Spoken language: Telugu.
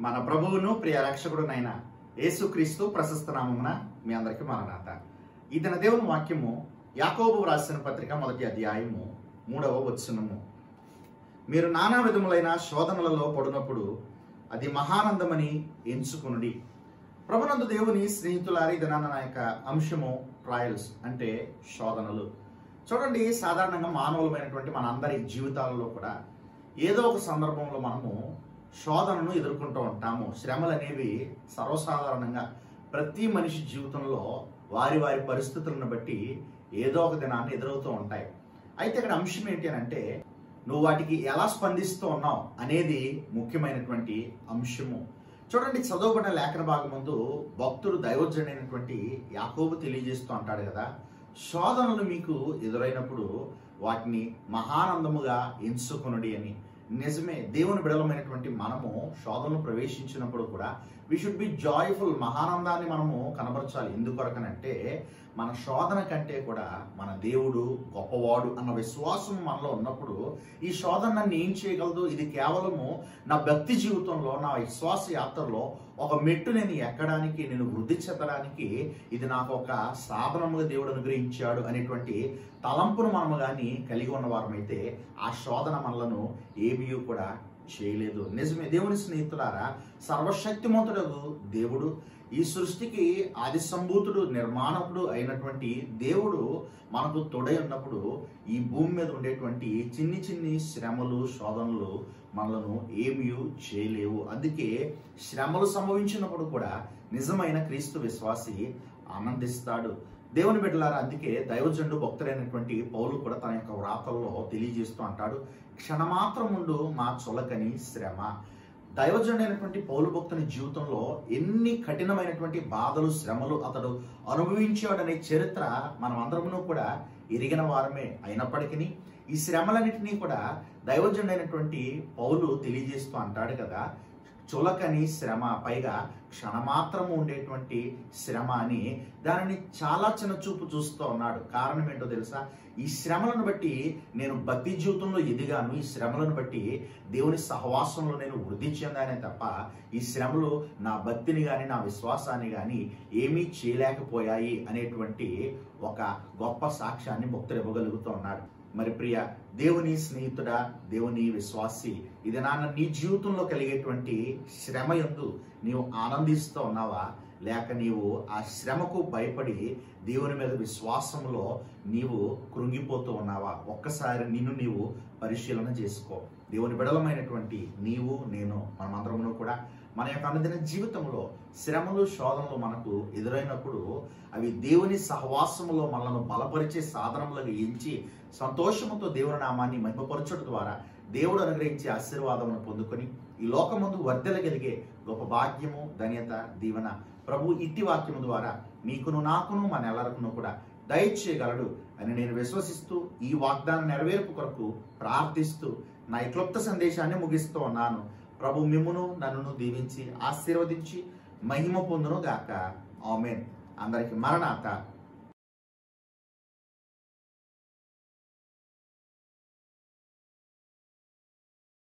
మన ప్రభువును ప్రియ రక్షకుడునైన యేసుక్రీస్తు ప్రశస్త నామమున మీ అందరికీ మరణాత ఈ దిన దేవుని వాక్యము యాకోబు రాసిన పత్రిక మొదటి అధ్యాయము మూడవ వచనము మీరు నానా విధములైన శోధనలలో పడినప్పుడు అది మహానందమని ఎంచుకునుడి ప్రభునందు దేవుని స్నేహితులారి దినాన నా యొక్క అంశము ట్రయల్స్ అంటే శోధనలు చూడండి సాధారణంగా మానవులమైనటువంటి మన అందరి జీవితాలలో కూడా ఏదో ఒక సందర్భంలో మనము శోధనను ఎదుర్కొంటూ ఉంటాము శ్రమలు అనేవి సర్వసాధారణంగా ప్రతి మనిషి జీవితంలో వారి వారి పరిస్థితులను బట్టి ఏదో ఒక దినాన్ని ఎదురవుతూ ఉంటాయి అయితే ఇక్కడ అంశం ఏంటి అని అంటే నువ్వు వాటికి ఎలా స్పందిస్తూ ఉన్నావు అనేది ముఖ్యమైనటువంటి అంశము చూడండి చదవబడిన లేఖన భాగం ముందు భక్తుడు దైవజనైనటువంటి యాకోబు తెలియజేస్తూ అంటాడు కదా శోధనలు మీకు ఎదురైనప్పుడు వాటిని మహానందముగా ఎంచుకొనుడి అని నిజమే దేవుని బిడలమైనటువంటి మనము శోధనలు ప్రవేశించినప్పుడు కూడా వి షుడ్ బి జాయ్ఫుల్ మహానందాన్ని మనము కనబరచాలి ఎందుకొరకనంటే మన శోధన కంటే కూడా మన దేవుడు గొప్పవాడు అన్న విశ్వాసం మనలో ఉన్నప్పుడు ఈ శోధన నన్ను ఏం చేయగలదు ఇది కేవలము నా భక్తి జీవితంలో నా విశ్వాస యాత్రలో ఒక మెట్టు నేను ఎక్కడానికి నేను వృద్ధి చెందడానికి ఇది నాకు ఒక సాధనముగా దేవుడు అనుగ్రహించాడు అనేటువంటి తలంపును మనము కానీ కలిగి ఉన్న వారమైతే ఆ శోధన మనలను ఏమీ కూడా చేయలేదు నిజమే దేవుని స్నేహితులారా సర్వశక్తిమంతుడు దేవుడు ఈ సృష్టికి ఆది సంభూతుడు నిర్మాణకుడు అయినటువంటి దేవుడు మనకు తొడై ఉన్నప్పుడు ఈ భూమి మీద ఉండేటువంటి చిన్ని చిన్ని శ్రమలు శోధనలు మనలను ఏమీ చేయలేవు అందుకే శ్రమలు సంభవించినప్పుడు కూడా నిజమైన క్రీస్తు విశ్వాసి ఆనందిస్తాడు దేవుని బిడ్డలారా అందుకే దైవజండు భక్తుడైనటువంటి పౌలు కూడా తన యొక్క వ్రాతల్లో తెలియజేస్తూ అంటాడు క్షణమాత్రం ముందు మా చొలకని శ్రమ దైవజనుడైనటువంటి పౌలు భక్తుని జీవితంలో ఎన్ని కఠినమైనటువంటి బాధలు శ్రమలు అతడు అనుభవించాడనే చరిత్ర మనం అందరమును కూడా ఎరిగిన వారమే అయినప్పటికీ ఈ శ్రమలన్నింటినీ కూడా దైవజనుడైనటువంటి పౌలు తెలియజేస్తూ అంటాడు కదా చులకని శ్రమ పైగా క్షణమాత్రము ఉండేటువంటి శ్రమ అని దానిని చాలా చిన్న చూపు చూస్తూ ఉన్నాడు కారణం ఏంటో తెలుసా ఈ శ్రమలను బట్టి నేను భక్తి జీవితంలో ఎదిగాను ఈ శ్రమలను బట్టి దేవుని సహవాసంలో నేను వృద్ధి చెందానే తప్ప ఈ శ్రమలు నా భక్తిని కానీ నా విశ్వాసాన్ని కానీ ఏమీ చేయలేకపోయాయి అనేటువంటి ఒక గొప్ప సాక్ష్యాన్ని భక్తులు ఇవ్వగలుగుతూ ఉన్నాడు మరి ప్రియ దేవుని స్నేహితుడా దేవుని విశ్వాసి ఇది నాన్న నీ జీవితంలో కలిగేటువంటి శ్రమ ఎందు నీవు ఆనందిస్తూ ఉన్నావా లేక నీవు ఆ శ్రమకు భయపడి దేవుని మీద విశ్వాసంలో నీవు కృంగిపోతూ ఉన్నావా ఒక్కసారి నిన్ను నీవు పరిశీలన చేసుకో దేవుని బిడలమైనటువంటి నీవు నేను మనమందరమును కూడా మన యొక్క అనుదిన జీవితంలో శ్రమలు శోధనలు మనకు ఎదురైనప్పుడు అవి దేవుని సహవాసములో మనల్ని బలపరిచే సాధనములుగా ఎంచి సంతోషముతో దేవుని నామాన్ని మహిమపరచడం ద్వారా దేవుడు అనుగ్రహించే ఆశీర్వాదమును పొందుకొని ఈ లోకముందు వర్ధలగలిగే గొప్ప భాగ్యము ధన్యత దీవెన ప్రభు ఇట్టి వాక్యము ద్వారా మీకును నాకును మన ఎల్లరకును కూడా దయచేయగలడు అని నేను విశ్వసిస్తూ ఈ వాగ్దానం నెరవేర్పు కొరకు ప్రార్థిస్తూ నా ఈ క్లుప్త సందేశాన్ని ముగిస్తూ ఉన్నాను ప్రభు మిమ్మును నన్ను దీవించి ఆశీర్వదించి మహిమ పొందును గాక ఆమెన్ అందరికి మరణాత